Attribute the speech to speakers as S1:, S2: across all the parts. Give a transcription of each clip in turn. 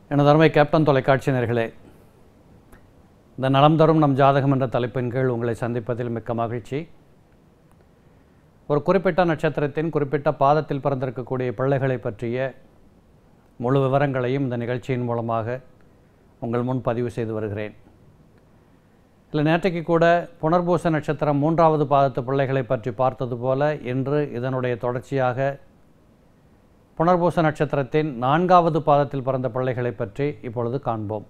S1: எனது அருமை கேப்டன் தொலைக்காட்சி நேர்களே இந்த நலம் தரும் நம் ஜாதகம் என்ற தலைப்பின் கீழ் உங்களை சந்திப்பதில் மிக்க மகிழ்ச்சி ஒரு குறிப்பிட்ட நட்சத்திரத்தின் குறிப்பிட்ட பாதத்தில் பிறந்திருக்கக்கூடிய பிள்ளைகளை பற்றிய முழு விவரங்களையும் இந்த நிகழ்ச்சியின் மூலமாக உங்கள் முன் பதிவு செய்து வருகிறேன் இல்லை நேற்றைக்கு கூட புனர்பூச நட்சத்திரம் மூன்றாவது பாதத்து பிள்ளைகளை பற்றி பார்த்தது போல இன்று இதனுடைய தொடர்ச்சியாக புனர்பூச நட்சத்திரத்தின் நான்காவது பாதத்தில் பிறந்த பிள்ளைகளை பற்றி இப்பொழுது காண்போம்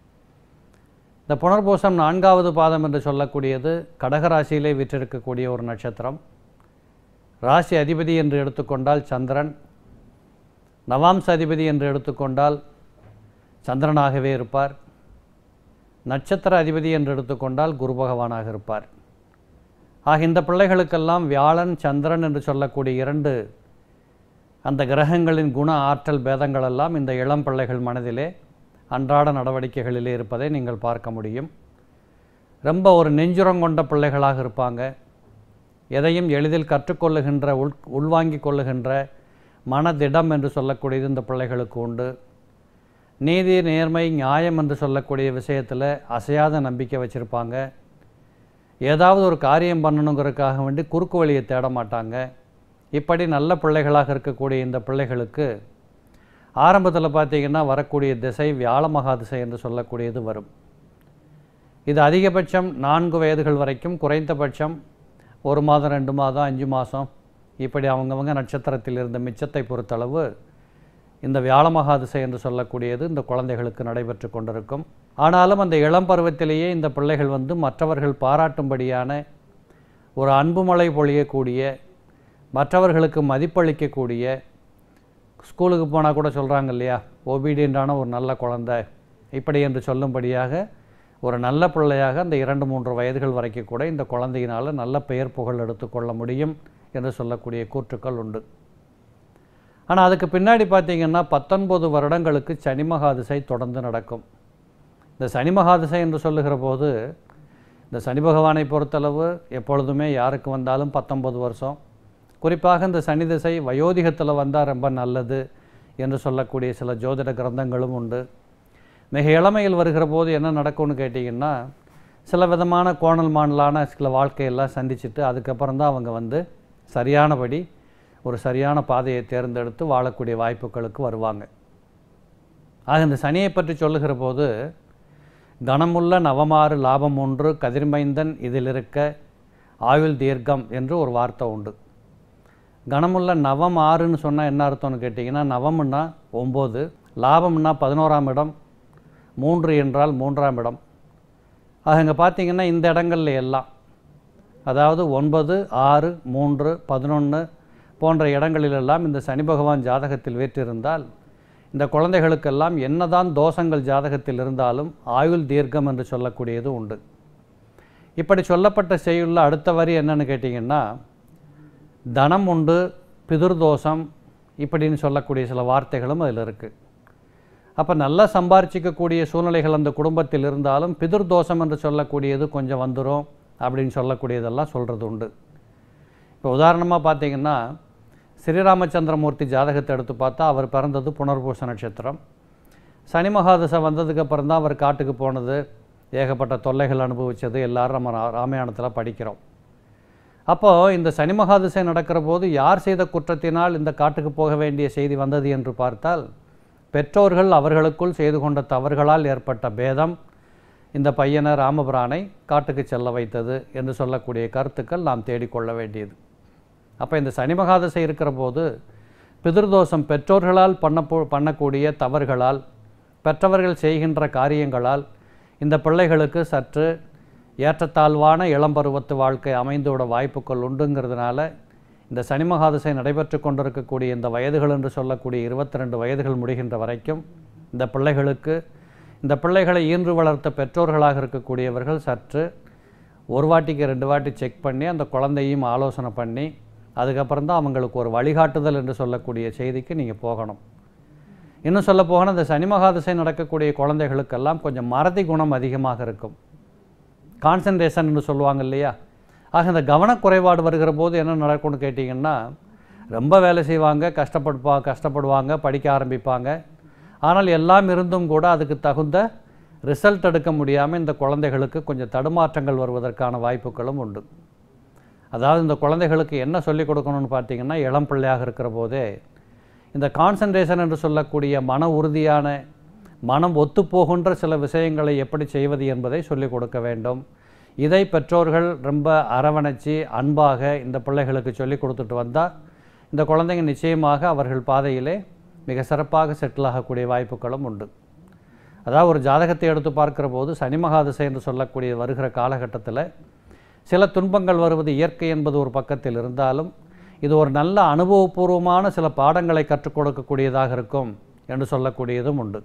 S1: இந்த புனர்பூசம் நான்காவது பாதம் என்று சொல்லக்கூடியது கடகராசியிலே விற்றிருக்கக்கூடிய ஒரு நட்சத்திரம் ராசி அதிபதி என்று எடுத்துக்கொண்டால் சந்திரன் நவாம்ச அதிபதி என்று எடுத்துக்கொண்டால் சந்திரனாகவே இருப்பார் நட்சத்திர அதிபதி என்று எடுத்துக்கொண்டால் குரு பகவானாக இருப்பார் ஆக இந்த பிள்ளைகளுக்கெல்லாம் வியாழன் சந்திரன் என்று சொல்லக்கூடிய இரண்டு அந்த கிரகங்களின் குண ஆற்றல் பேதங்களெல்லாம் இந்த இளம் பிள்ளைகள் மனதிலே அன்றாட நடவடிக்கைகளிலே இருப்பதை நீங்கள் பார்க்க முடியும் ரொம்ப ஒரு நெஞ்சுரம் கொண்ட பிள்ளைகளாக இருப்பாங்க எதையும் எளிதில் கற்றுக்கொள்ளுகின்ற உள் உள்வாங்கிக் கொள்ளுகின்ற மனதிடம் என்று சொல்லக்கூடியது இந்த பிள்ளைகளுக்கு உண்டு நீதி நேர்மை நியாயம் என்று சொல்லக்கூடிய விஷயத்தில் அசையாத நம்பிக்கை வச்சுருப்பாங்க ஏதாவது ஒரு காரியம் பண்ணணுங்கிறதுக்காக வேண்டி குறுக்கு வழியை தேட மாட்டாங்க இப்படி நல்ல பிள்ளைகளாக இருக்கக்கூடிய இந்த பிள்ளைகளுக்கு ஆரம்பத்தில் பார்த்தீங்கன்னா வரக்கூடிய திசை வியாழ மகா திசை என்று சொல்லக்கூடியது வரும் இது அதிகபட்சம் நான்கு வயதுகள் வரைக்கும் குறைந்தபட்சம் ஒரு மாதம் ரெண்டு மாதம் அஞ்சு மாதம் இப்படி அவங்கவங்க நட்சத்திரத்தில் இருந்த மிச்சத்தை பொறுத்தளவு இந்த வியாழ மகா திசை என்று சொல்லக்கூடியது இந்த குழந்தைகளுக்கு நடைபெற்று கொண்டிருக்கும் ஆனாலும் அந்த இளம் பருவத்திலேயே இந்த பிள்ளைகள் வந்து மற்றவர்கள் பாராட்டும்படியான ஒரு அன்புமலை பொழியக்கூடிய மற்றவர்களுக்கு மதிப்பளிக்கக்கூடிய ஸ்கூலுக்கு போனால் கூட சொல்கிறாங்க இல்லையா ஒபீடியண்டான ஒரு நல்ல குழந்தை இப்படி என்று சொல்லும்படியாக ஒரு நல்ல பிள்ளையாக அந்த இரண்டு மூன்று வயதுகள் வரைக்கும் கூட இந்த குழந்தையினால் நல்ல பெயர் புகழ் எடுத்துக்கொள்ள முடியும் என்று சொல்லக்கூடிய கூற்றுக்கள் உண்டு ஆனால் அதுக்கு பின்னாடி பார்த்தீங்கன்னா பத்தொன்பது வருடங்களுக்கு சனி மகாதிசை தொடர்ந்து நடக்கும் இந்த சனி மகாதிசை என்று சொல்லுகிற போது இந்த சனி பகவானை பொறுத்தளவு எப்பொழுதுமே யாருக்கு வந்தாலும் பத்தொன்பது வருஷம் குறிப்பாக இந்த சனி திசை வயோதிகத்தில் வந்தால் ரொம்ப நல்லது என்று சொல்லக்கூடிய சில ஜோதிட கிரந்தங்களும் உண்டு மிக இளமையில் வருகிற போது என்ன நடக்கும்னு கேட்டிங்கன்னா சில விதமான கோணல் மாணலான சில வாழ்க்கையெல்லாம் சந்திச்சுட்டு அதுக்கப்புறம் தான் அவங்க வந்து சரியானபடி ஒரு சரியான பாதையை தேர்ந்தெடுத்து வாழக்கூடிய வாய்ப்புகளுக்கு வருவாங்க ஆக இந்த சனியை பற்றி சொல்லுகிற போது கனமுள்ள நவமாறு லாபம் ஒன்று கதிர்மைந்தன் இதில் இருக்க ஆயுள் தீர்க்கம் என்று ஒரு வார்த்தை உண்டு கனமுள்ள நவம் ஆறுன்னு சொன்னால் என்ன அர்த்தம்னு கேட்டிங்கன்னா நவம்னா ஒம்பது லாபம்னா பதினோராம் இடம் மூன்று என்றால் மூன்றாம் இடம் ஆக இங்கே பார்த்தீங்கன்னா இந்த இடங்கள்ல எல்லாம் அதாவது ஒன்பது ஆறு மூன்று பதினொன்று போன்ற இடங்களிலெல்லாம் இந்த சனி பகவான் ஜாதகத்தில் வீற்றிருந்தால் இந்த குழந்தைகளுக்கெல்லாம் என்னதான் தோஷங்கள் ஜாதகத்தில் இருந்தாலும் ஆயுள் தீர்க்கம் என்று சொல்லக்கூடியது உண்டு இப்படி சொல்லப்பட்ட செய்யுள்ள அடுத்த வரி என்னன்னு கேட்டிங்கன்னா தனம் உண்டு பிதிர்தோஷம் இப்படின்னு சொல்லக்கூடிய சில வார்த்தைகளும் அதில் இருக்குது அப்போ நல்லா சம்பாரிச்சிக்கக்கூடிய சூழ்நிலைகள் அந்த குடும்பத்தில் இருந்தாலும் பிதிர்தோஷம் என்று சொல்லக்கூடியது கொஞ்சம் வந்துடும் அப்படின்னு சொல்லக்கூடியதெல்லாம் சொல்கிறது உண்டு இப்போ உதாரணமாக பார்த்தீங்கன்னா ஸ்ரீராமச்சந்திரமூர்த்தி ஜாதகத்தை எடுத்து பார்த்தா அவர் பிறந்தது புனர்பூச நட்சத்திரம் சனி மகாதசை வந்ததுக்கப்புறம் தான் அவர் காட்டுக்கு போனது ஏகப்பட்ட தொல்லைகள் அனுபவித்தது எல்லாரும் நம்ம ரா- ராமாயணத்தில் படிக்கிறோம் அப்போது இந்த சனி மகாதிசை நடக்கிற போது யார் செய்த குற்றத்தினால் இந்த காட்டுக்கு போக வேண்டிய செய்தி வந்தது என்று பார்த்தால் பெற்றோர்கள் அவர்களுக்குள் செய்து கொண்ட தவறுகளால் ஏற்பட்ட பேதம் இந்த பையனை ராமபிரானை காட்டுக்கு செல்ல வைத்தது என்று சொல்லக்கூடிய கருத்துக்கள் நாம் தேடிக்கொள்ள வேண்டியது அப்போ இந்த சனி மகாதசை இருக்கிற போது பிதிர்தோஷம் பெற்றோர்களால் பண்ண பண்ணக்கூடிய தவறுகளால் பெற்றவர்கள் செய்கின்ற காரியங்களால் இந்த பிள்ளைகளுக்கு சற்று ஏற்றத்தாழ்வான இளம்பருவத்து வாழ்க்கை அமைந்துவிட வாய்ப்புகள் உண்டுங்கிறதுனால இந்த சனி மகாதசை நடைபெற்று கொண்டிருக்கக்கூடிய இந்த வயதுகள் என்று சொல்லக்கூடிய இருபத்தி ரெண்டு வயதுகள் முடிகின்ற வரைக்கும் இந்த பிள்ளைகளுக்கு இந்த பிள்ளைகளை ஈன்று வளர்த்த பெற்றோர்களாக இருக்கக்கூடியவர்கள் சற்று ஒரு வாட்டிக்கு ரெண்டு வாட்டி செக் பண்ணி அந்த குழந்தையும் ஆலோசனை பண்ணி அதுக்கப்புறம் தான் அவங்களுக்கு ஒரு வழிகாட்டுதல் என்று சொல்லக்கூடிய செய்திக்கு நீங்கள் போகணும் இன்னும் சொல்ல போனால் இந்த சனி மகாதசை நடக்கக்கூடிய குழந்தைகளுக்கெல்லாம் கொஞ்சம் மறதி குணம் அதிகமாக இருக்கும் கான்சன்ட்ரேஷன் என்று சொல்லுவாங்க இல்லையா ஆக இந்த கவனக்குறைபாடு வருகிற போது என்ன நடக்கும்னு கேட்டிங்கன்னா ரொம்ப வேலை செய்வாங்க கஷ்டப்படுப்பா கஷ்டப்படுவாங்க படிக்க ஆரம்பிப்பாங்க ஆனால் எல்லாம் இருந்தும் கூட அதுக்கு தகுந்த ரிசல்ட் எடுக்க முடியாமல் இந்த குழந்தைகளுக்கு கொஞ்சம் தடுமாற்றங்கள் வருவதற்கான வாய்ப்புகளும் உண்டு அதாவது இந்த குழந்தைகளுக்கு என்ன சொல்லிக் கொடுக்கணும்னு பார்த்தீங்கன்னா இளம் பிள்ளையாக இருக்கிற போதே இந்த கான்சன்ட்ரேஷன் என்று சொல்லக்கூடிய மன உறுதியான மனம் ஒத்துப்போகின்ற சில விஷயங்களை எப்படி செய்வது என்பதை சொல்லிக் கொடுக்க வேண்டும் இதை பெற்றோர்கள் ரொம்ப அரவணைச்சு அன்பாக இந்த பிள்ளைகளுக்கு சொல்லிக் கொடுத்துட்டு வந்தால் இந்த குழந்தைங்க நிச்சயமாக அவர்கள் பாதையிலே மிக சிறப்பாக செட்டில் ஆகக்கூடிய வாய்ப்புகளும் உண்டு அதாவது ஒரு ஜாதகத்தை எடுத்து பார்க்கிற போது சனி மகாதிசை என்று சொல்லக்கூடிய வருகிற காலகட்டத்தில் சில துன்பங்கள் வருவது இயற்கை என்பது ஒரு பக்கத்தில் இருந்தாலும் இது ஒரு நல்ல அனுபவபூர்வமான சில பாடங்களை கற்றுக் கொடுக்கக்கூடியதாக இருக்கும் என்று சொல்லக்கூடியதும் உண்டு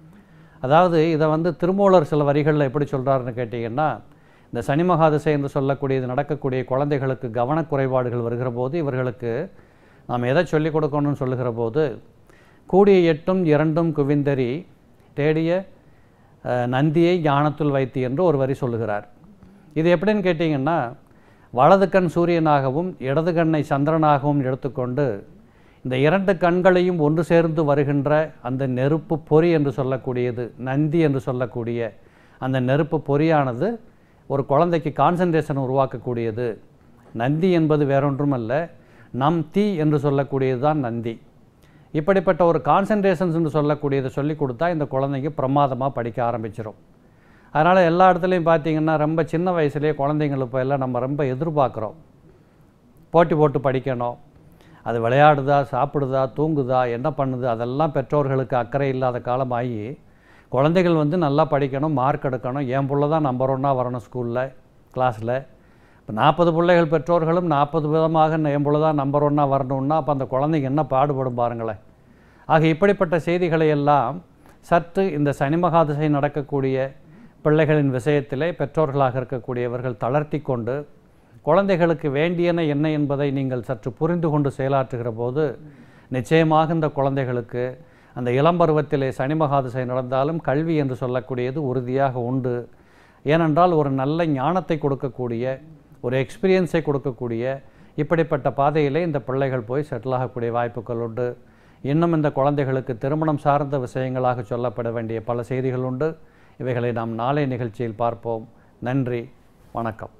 S1: அதாவது இதை வந்து திருமூலர் சில வரிகளில் எப்படி சொல்கிறாருன்னு கேட்டிங்கன்னா இந்த சனி மகாதிசை என்று சொல்லக்கூடியது நடக்கக்கூடிய குழந்தைகளுக்கு கவனக்குறைபாடுகள் வருகிற போது இவர்களுக்கு நாம் எதை சொல்லிக் கொடுக்கணும்னு சொல்லுகிற போது கூடிய எட்டும் இரண்டும் குவிந்தரி தேடிய அஹ், நந்தியை ஞானத்துள் வைத்து என்று ஒரு வரி சொல்லுகிறார் இது எப்படின்னு கேட்டிங்கன்னா வலது கண் சூரியனாகவும் இடது கண்ணை சந்திரனாகவும் எடுத்துக்கொண்டு இந்த இரண்டு கண்களையும் ஒன்று சேர்ந்து வருகின்ற அந்த நெருப்பு பொறி என்று சொல்லக்கூடியது நந்தி என்று சொல்லக்கூடிய அந்த நெருப்பு பொறியானது ஒரு குழந்தைக்கு கான்சன்ட்ரேஷன் உருவாக்கக்கூடியது நந்தி என்பது வேறொன்றுமல்ல நம் தீ என்று சொல்லக்கூடியது தான் நந்தி இப்படிப்பட்ட ஒரு கான்சன்ட்ரேஷன்ஸ் என்று சொல்லக்கூடியதை சொல்லி கொடுத்தா இந்த குழந்தைங்க பிரமாதமாக படிக்க ஆரம்பிச்சிடும் அதனால் எல்லா இடத்துலையும் பார்த்தீங்கன்னா ரொம்ப சின்ன வயசுலேயே குழந்தைங்களை இப்போ எல்லாம் நம்ம ரொம்ப எதிர்பார்க்குறோம் போட்டி போட்டு படிக்கணும் அது விளையாடுதா சாப்பிடுதா தூங்குதா என்ன பண்ணுது அதெல்லாம் பெற்றோர்களுக்கு அக்கறை இல்லாத காலமாகி குழந்தைகள் வந்து நல்லா படிக்கணும் மார்க் எடுக்கணும் என் புள்ள தான் நம்பர் ஒன்னாக வரணும் ஸ்கூலில் கிளாஸில் இப்போ நாற்பது பிள்ளைகள் பெற்றோர்களும் நாற்பது விதமாக என் புள்ள தான் நம்பர் ஒன்னாக வரணும்னா அப்போ அந்த குழந்தைங்க என்ன பாடுபடும் பாருங்களேன் ஆக இப்படிப்பட்ட செய்திகளை எல்லாம் சற்று இந்த சனி மகாதிசை நடக்கக்கூடிய பிள்ளைகளின் விஷயத்திலே பெற்றோர்களாக இருக்கக்கூடியவர்கள் தளர்த்தி கொண்டு குழந்தைகளுக்கு வேண்டியன என்ன என்பதை நீங்கள் சற்று புரிந்து கொண்டு செயலாற்றுகிற போது நிச்சயமாக இந்த குழந்தைகளுக்கு அந்த இளம் பருவத்திலே சனி மகாதிசை நடந்தாலும் கல்வி என்று சொல்லக்கூடியது உறுதியாக உண்டு ஏனென்றால் ஒரு நல்ல ஞானத்தை கொடுக்கக்கூடிய ஒரு எக்ஸ்பீரியன்ஸை கொடுக்கக்கூடிய இப்படிப்பட்ட பாதையிலே இந்த பிள்ளைகள் போய் செட்டில் ஆகக்கூடிய வாய்ப்புகள் உண்டு இன்னும் இந்த குழந்தைகளுக்கு திருமணம் சார்ந்த விஷயங்களாக சொல்லப்பட வேண்டிய பல செய்திகள் உண்டு இவைகளை நாம் நாளை நிகழ்ச்சியில் பார்ப்போம் நன்றி வணக்கம்